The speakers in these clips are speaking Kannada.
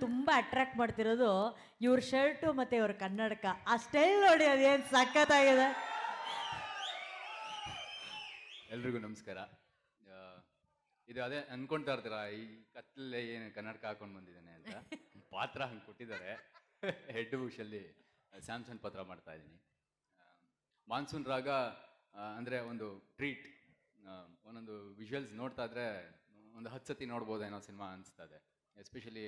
ತುಂಬಾ ಅಟ್ರಾಕ್ಟ್ ಮಾಡ್ತಿರೋದು ಇವ್ರ ಶರ್ಟು ಮತ್ತೆ ಇವ್ರ ಕನ್ನಡಕ ಆ ಸ್ಟೈಲ್ ನೋಡಿ ಅದೇನು ಸಖತ್ತಾಗಿದೆ ಎಲ್ರಿಗೂ ನಮಸ್ಕಾರ ಆ, ಇದು ಅದೇ ಅನ್ಕೊಂತಾ ಇರ್ತೀರ ಈ ಕತ್ತಲಲ್ಲಿ ಏನು ಕನ್ನಡಕ ಹಾಕೊಂಡು ಬಂದಿದ್ದಾನೆ ಅಂತ ಪಾತ್ರ ಹಂಗೆ ಕೊಟ್ಟಿದ್ದಾರೆ ಹೆಡ್ ಬುಷಲ್ಲಿ ಸ್ಯಾಮ್ಸಂಗ್ ಪಾತ್ರ ಮಾಡ್ತಾ ಇದ್ದೀನಿ ಮಾನ್ಸೂನ್ ರಾಗ ಆ, ಅಂದ್ರೆ ಒಂದು ಟ್ರೀಟ್ ಒಂದೊಂದು ವಿಜುವಲ್ಸ್ ನೋಡ್ತಾ ಇದ್ರೆ ಒಂದು ಹತ್ತು ಸತಿ ನೋಡ್ಬೋದೇನೋ ಸಿನಿಮಾ ಅನಿಸ್ತದೆ ಎಸ್ಪೆಷಲಿ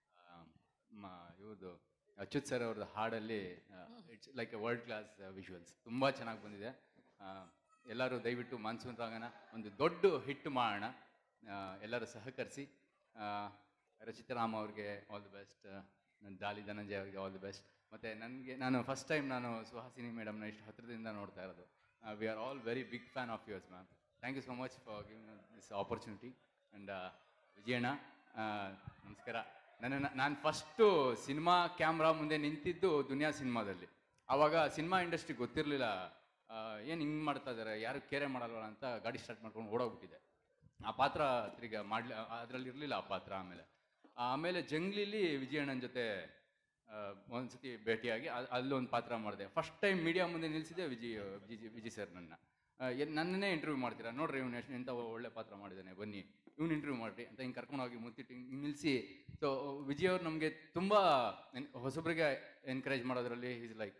ಇವ್ರದ್ದು ಅಚ್ಯುತ್ ಸರ್ ಅವ್ರದ್ದು ಹಾಡಲ್ಲಿ it's like a world class visuals ತುಂಬ ಚೆನ್ನಾಗಿ ಬಂದಿದೆ ಆ, ಎಲ್ಲರೂ ದಯವಿಟ್ಟು ಮಾನ್ಸೂನ್ ರಾಗನ ಒಂದು ದೊಡ್ಡ ಹಿಟ್ ಮಾಡೋಣ ಆ, ಎಲ್ಲರೂ ಸಹಕರಿಸಿ ರಚಿತರಾಮ್ ಅವ್ರಿಗೆ ಆಲ್ ದಿ ಬೆಸ್ಟ್ ನನ್ನ ಡಾಲಿ ಧನಂಜಯ ಅವ್ರಿಗೆ ಆಲ್ ದಿ ಬೆಸ್ಟ್ ಮತ್ತು ನನಗೆ ನಾನು ಫಸ್ಟ್ ಟೈಮ್ ನಾನು ಸುಹಾಸಿನಿ ಮೇಡಮ್ನ ಇಷ್ಟು ಹತ್ತಿರದಿಂದ ನೋಡ್ತಾ ಇರೋದು we are all very big fan of yours ma'am thank you so much for giving this opportunity and ವಿಜಯಣ್ಣ ಆ, ನಮಸ್ಕಾರ ನನ್ನ ನಾನು ಫಸ್ಟು ಸಿನಿಮಾ ಕ್ಯಾಮ್ರಾ ಮುಂದೆ ನಿಂತಿದ್ದು ದುನಿಯಾ ಸಿನಿಮಾದಲ್ಲಿ ಆವಾಗ ಸಿನಿಮಾ ಇಂಡಸ್ಟ್ರಿ ಗೊತ್ತಿರಲಿಲ್ಲ ಏನು ಹಿಂಗೆ ಮಾಡ್ತಾ ಇದ್ದಾರೆ ಯಾರು ಕೇರೆ ಮಾಡಲ್ವಲ್ಲ ಅಂತ ಗಾಡಿ ಸ್ಟಾರ್ಟ್ ಮಾಡ್ಕೊಂಡು ಓಡೋಗ್ಬಿಟ್ಟಿದೆ ಆ ಪಾತ್ರ ತಿರ್ಗ ಮಾಡ್ಲಿ ಅದರಲ್ಲಿ ಇರಲಿಲ್ಲ ಆ ಪಾತ್ರ ಆಮೇಲೆ ಆಮೇಲೆ ಜಂಗ್ಲಿಲಿ ವಿಜಯಣ್ಣನ ಜೊತೆ ಆ, ಒಂದ್ಸತಿ ಭೇಟಿಯಾಗಿ ಅಲ್- ಅಲ್ಲೊಂದು ಪಾತ್ರ ಮಾಡಿದೆ ಫಸ್ಟ್ ಟೈಮ್ ಮೀಡಿಯಾ ಮುಂದೆ ನಿಲ್ಲಿಸಿದೆ ವಿಜಯ್ ವಿಜಯ್ ವಿಜಯ್ ಸರ್ ನನ್ನ ಆ, ಎನ್- ನನ್ನನ್ನೇ ಇಂಟರ್ವ್ಯೂ ಮಾಡ್ತೀರಾ ನೋಡ್ರಿ ಇವ್ನು ಎಷ್ಟು ಎಂಥ ಒಳ್ಳೆ ಪಾತ್ರ ಮಾಡಿದ್ದಾನೆ ಬನ್ನಿ ಇವ್ನು ಇಂಟರ್ವ್ಯೂ ಮಾಡ್ರಿ ಅಂತ ಹಿಂಗೆ ಕರ್ಕೊಂಡೋಗಿ ಮುತ್ತಿಟ್ಟು ಹಿಂಗೆ ನಿಲ್ಲಿಸಿ ಸೊ ವಿಜಯ್ ಅವ್ರು ನಮಗೆ ತುಂಬ ಹೊಸಬ್ರಿಗೆ ಎನ್ಕರೇಜ್ ಮಾಡೋದ್ರಲ್ಲಿ is like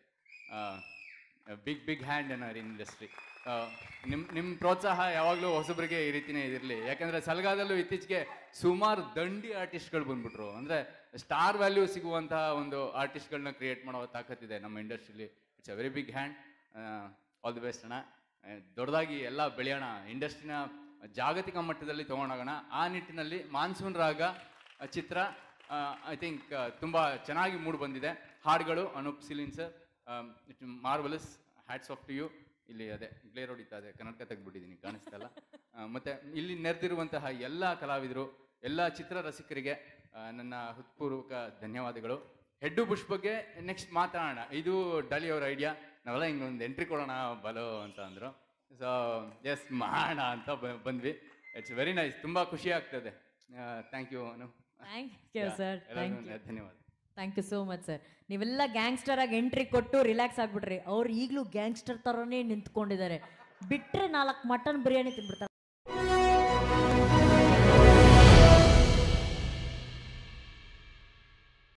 big big hand ಅನ್ನೋ ಇಂಡಸ್ಟ್ರಿ ನಿಮ್ಮ ನಿಮ್ಮ ಪ್ರೋತ್ಸಾಹ ಯಾವಾಗಲೂ ಹೊಸಬ್ರಿಗೆ ಈ ರೀತಿನೇ ಇದಿರಲಿ ಯಾಕಂದರೆ ಸಲ್ಗಾದಲ್ಲೂ ಇತ್ತೀಚೆಗೆ ಸುಮಾರು ದಂಡಿ ಆರ್ಟಿಸ್ಟ್ಗಳು ಬಂದ್ಬಿಟ್ರು ಅಂದರೆ ಸ್ಟಾರ್ ವ್ಯಾಲ್ಯೂ ಸಿಗುವಂತಹ ಒಂದು ಆರ್ಟಿಸ್ಟ್ಗಳನ್ನ ಕ್ರಿಯೇಟ್ ಮಾಡೋ ತಾಕತ್ತಿದೆ ನಮ್ಮ ಇಂಡಸ್ಟ್ರಿಲಿ it's a very big hand all the best ಅಣ್ಣ ಆ, ದೊಡ್ಡದಾಗಿ ಎಲ್ಲ ಬೆಳೆಯೋಣ ಇಂಡಸ್ಟ್ರಿನ ಜಾಗತಿಕ ಮಟ್ಟದಲ್ಲಿ ತೊಗೊಂಡೋಗೋಣ ಆ ನಿಟ್ಟಿನಲ್ಲಿ ಮಾನ್ಸೂನ್ ರಾಗ ಆ, ಚಿತ್ರ ಐ ಥಿಂಕ್ ತುಂಬ ಚೆನ್ನಾಗಿ ಮೂಡ್ ಬಂದಿದೆ ಹಾಡುಗಳು Anoop Seelin sir it marvellous hats off to you ಇಲ್ಲಿ ಅದೇ ಗ್ಲೇರ್ ಹೊಡಿತಾ ಇದೆ ಕನ್ನಡಕ ತೆಗ್ದ್ಬಿಟ್ಟಿದ್ದೀನಿ ಕಾಣಿಸ್ತಾ ಇಲ್ಲ ಆ, ಮತ್ತೆ ಇಲ್ಲಿ ನೆರೆದಿರುವಂತಹ ಎಲ್ಲ ಕಲಾವಿದರು ಎಲ್ಲ ಚಿತ್ರ ರಸಿಕರಿಗೆ ಆ, ನನ್ನ ಹೃತ್ಪೂರ್ವಕ ಧನ್ಯವಾದಗಳು ಹೆಡ್ಡು ಬುಷ್ ಬಗ್ಗೆ ನೆಕ್ಸ್ಟ್ ಮಾತಾಡೋಣ ಇದು ಡಲಿ ಅವ್ರ ಐಡಿಯಾ ನಾವೆಲ್ಲ ಹಿಂಗೆ ಒಂದು ಎಂಟ್ರಿ ಕೊಡೋಣ ಬಲೋ ಅಂತ ಅಂದರು ಸೊ ಎಸ್ ಮಾಡೋಣ ಅಂತ ಬ- ಬಂದ್ವಿ ಇಟ್ಸ್ ವೆರಿ ನೈಸ್ ತುಂಬ ಖುಷಿ ಆಗ್ತದೆ thank you Anu thank you sir thank you ಧನ್ಯವಾದ thank you so much sir ನೀವೆಲ್ಲ ಗ್ಯಾಂಗ್ಸ್ಟರ್ ಆಗಿ ಎಂಟ್ರಿ ಕೊಟ್ಟು ರಿಲ್ಯಾಕ್ಸ್ ಆಗ್ಬಿಟ್ರಿ ಅವ್ರು ಈಗಲೂ ಗ್ಯಾಂಗ್ಸ್ಟರ್ ಥರನೇ ನಿಂತ್ಕೊಂಡಿದ್ದಾರೆ ಬಿಟ್ರೆ ನಾಲ್ಕು ಮಟನ್ ಬಿರಿಯಾನಿ ತಿನ್ಬಿಡ್ತಾರೆ